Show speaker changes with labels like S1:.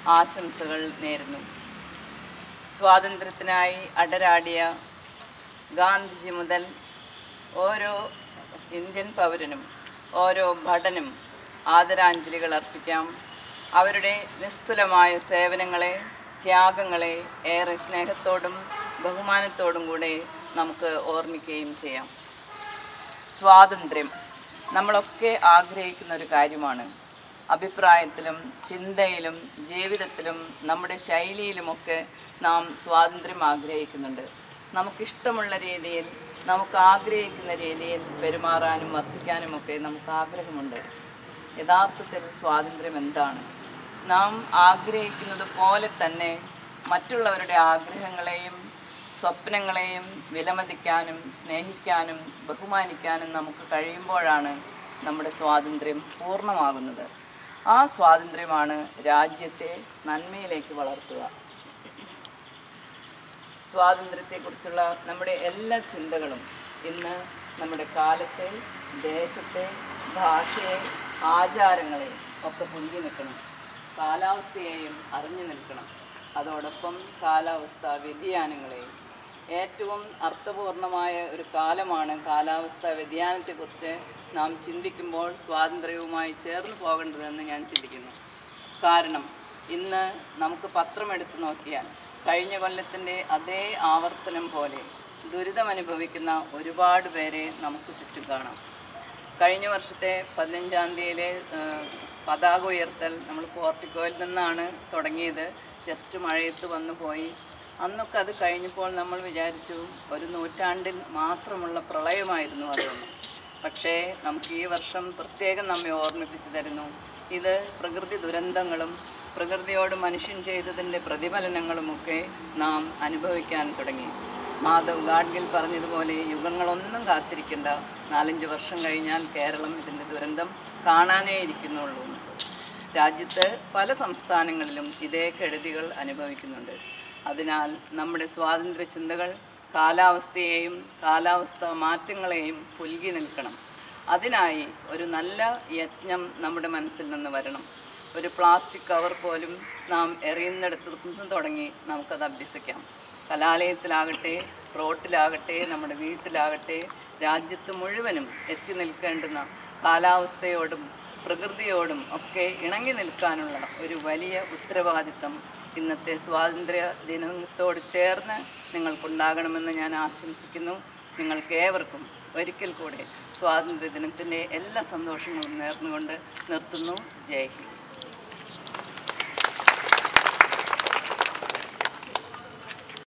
S1: ആശംസകൾ നേരുന്നു സ്വാതന്ത്ര്യത്തിനായി അടരാടിയ ഗാന്ധിജി മുതൽ ഓരോ ഇന്ത്യൻ പൗരനും ഓരോ ഭടനും ആദരാഞ്ജലികൾ അർപ്പിക്കാം അവരുടെ നിസ്തുലമായ സേവനങ്ങളെ ത്യാഗങ്ങളെ ഏറെ സ്നേഹത്തോടും ബഹുമാനത്തോടും കൂടെ നമുക്ക് ഓർമ്മിക്കുകയും ചെയ്യാം സ്വാതന്ത്ര്യം നമ്മളൊക്കെ ആഗ്രഹിക്കുന്ന ഒരു കാര്യമാണ് അഭിപ്രായത്തിലും ചിന്തയിലും ജീവിതത്തിലും നമ്മുടെ ശൈലിയിലുമൊക്കെ നാം സ്വാതന്ത്ര്യം ആഗ്രഹിക്കുന്നുണ്ട് നമുക്കിഷ്ടമുള്ള രീതിയിൽ നമുക്ക് ആഗ്രഹിക്കുന്ന രീതിയിൽ പെരുമാറാനും വർദ്ധിക്കാനുമൊക്കെ നമുക്ക് ആഗ്രഹമുണ്ട് യഥാർത്ഥത്തിൽ സ്വാതന്ത്ര്യം എന്താണ് നാം ആഗ്രഹിക്കുന്നത് പോലെ തന്നെ മറ്റുള്ളവരുടെ ആഗ്രഹങ്ങളെയും സ്വപ്നങ്ങളെയും വിലമതിക്കാനും സ്നേഹിക്കാനും ബഹുമാനിക്കാനും നമുക്ക് കഴിയുമ്പോഴാണ് നമ്മുടെ സ്വാതന്ത്ര്യം പൂർണ്ണമാകുന്നത് ആ സ്വാതന്ത്ര്യമാണ് രാജ്യത്തെ നന്മയിലേക്ക് വളർത്തുക സ്വാതന്ത്ര്യത്തെക്കുറിച്ചുള്ള നമ്മുടെ എല്ലാ ചിന്തകളും ഇന്ന് നമ്മുടെ കാലത്തെ ദേശത്തെ ഭാഷയെ ആചാരങ്ങളെ ഒക്കെ പുൽകി നിൽക്കണം കാലാവസ്ഥയെയും അറിഞ്ഞു നിൽക്കണം അതോടൊപ്പം കാലാവസ്ഥ വ്യതിയാനങ്ങളെയും ഏറ്റവും അർത്ഥപൂർണമായ ഒരു കാലമാണ് കാലാവസ്ഥ വ്യതിയാനത്തെക്കുറിച്ച് നാം ചിന്തിക്കുമ്പോൾ സ്വാതന്ത്ര്യവുമായി ചേർന്ന് പോകേണ്ടതെന്ന് ഞാൻ ചിന്തിക്കുന്നു കാരണം ഇന്ന് നമുക്ക് പത്രം എടുത്തു നോക്കിയാൽ കഴിഞ്ഞ കൊല്ലത്തിൻ്റെ അതേ ആവർത്തനം പോലെ ദുരിതമനുഭവിക്കുന്ന ഒരുപാട് പേരെ നമുക്ക് ചുറ്റും കാണാം കഴിഞ്ഞ വർഷത്തെ പതിനഞ്ചാം തീയതിയിലെ ഏഹ്, പതാക ഉയർത്തൽ നമ്മൾ പോർട്ടിക്കോയിൽ നിന്നാണ് തുടങ്ങിയത് ജസ്റ്റ് മഴയത്ത് വന്നു പോയി അന്നൊക്കെ അത് കഴിഞ്ഞപ്പോൾ നമ്മൾ വിചാരിച്ചു ഒരു നൂറ്റാണ്ടിൽ മാത്രമുള്ള പ്രളയമായിരുന്നു അതൊന്നും പക്ഷേ നമുക്ക് ഈ വർഷം പ്രത്യേകം നമ്മെ ഓർമ്മിപ്പിച്ചു തരുന്നു ഇത് പ്രകൃതി ദുരന്തങ്ങളും പ്രകൃതിയോട് മനുഷ്യൻ ചെയ്തതിൻ്റെ പ്രതിഫലനങ്ങളുമൊക്കെ നാം അനുഭവിക്കാൻ തുടങ്ങി മാധവ് ഗാഡ്ഗിൽ പറഞ്ഞതുപോലെ യുഗങ്ങളൊന്നും കാത്തിരിക്കേണ്ട നാലഞ്ച് വർഷം കഴിഞ്ഞാൽ കേരളം ഇതിൻ്റെ ദുരന്തം കാണാനേ ഇരിക്കുന്നുള്ളൂ രാജ്യത്ത് പല സംസ്ഥാനങ്ങളിലും ഇതേ കെടുതികൾ അനുഭവിക്കുന്നുണ്ട് അതിനാൽ നമ്മുടെ സ്വാതന്ത്ര്യ ചിന്തകൾ കാലാവസ്ഥയെയും കാലാവസ്ഥാ മാറ്റങ്ങളെയും പുൽകി നിൽക്കണം അതിനായി ഒരു നല്ല യജ്ഞം നമ്മുടെ മനസ്സിൽ നിന്ന് വരണം ഒരു പ്ലാസ്റ്റിക് കവർ പോലും നാം എറിയുന്നിടത്ത് നിന്ന് തുടങ്ങി നമുക്കത് അഭ്യസിക്കാം കലാലയത്തിലാകട്ടെ റോട്ടിലാകട്ടെ നമ്മുടെ വീട്ടിലാകട്ടെ രാജ്യത്ത് മുഴുവനും എത്തി നിൽക്കേണ്ടുന്ന കാലാവസ്ഥയോടും പ്രകൃതിയോടും ഒക്കെ ഇണങ്ങി നിൽക്കാനുള്ള ഒരു വലിയ ഉത്തരവാദിത്തം ഇന്നത്തെ സ്വാതന്ത്ര്യ ദിനത്തോട് ചേർന്ന് നിങ്ങൾക്കുണ്ടാകണമെന്ന് ഞാൻ ആശംസിക്കുന്നു നിങ്ങൾക്കേവർക്കും ഒരിക്കൽ കൂടെ സ്വാതന്ത്ര്യ ദിനത്തിൻ്റെ എല്ലാ സന്തോഷങ്ങളും നേർന്നുകൊണ്ട് നിർത്തുന്നു ജയ് ഹിന്ദ്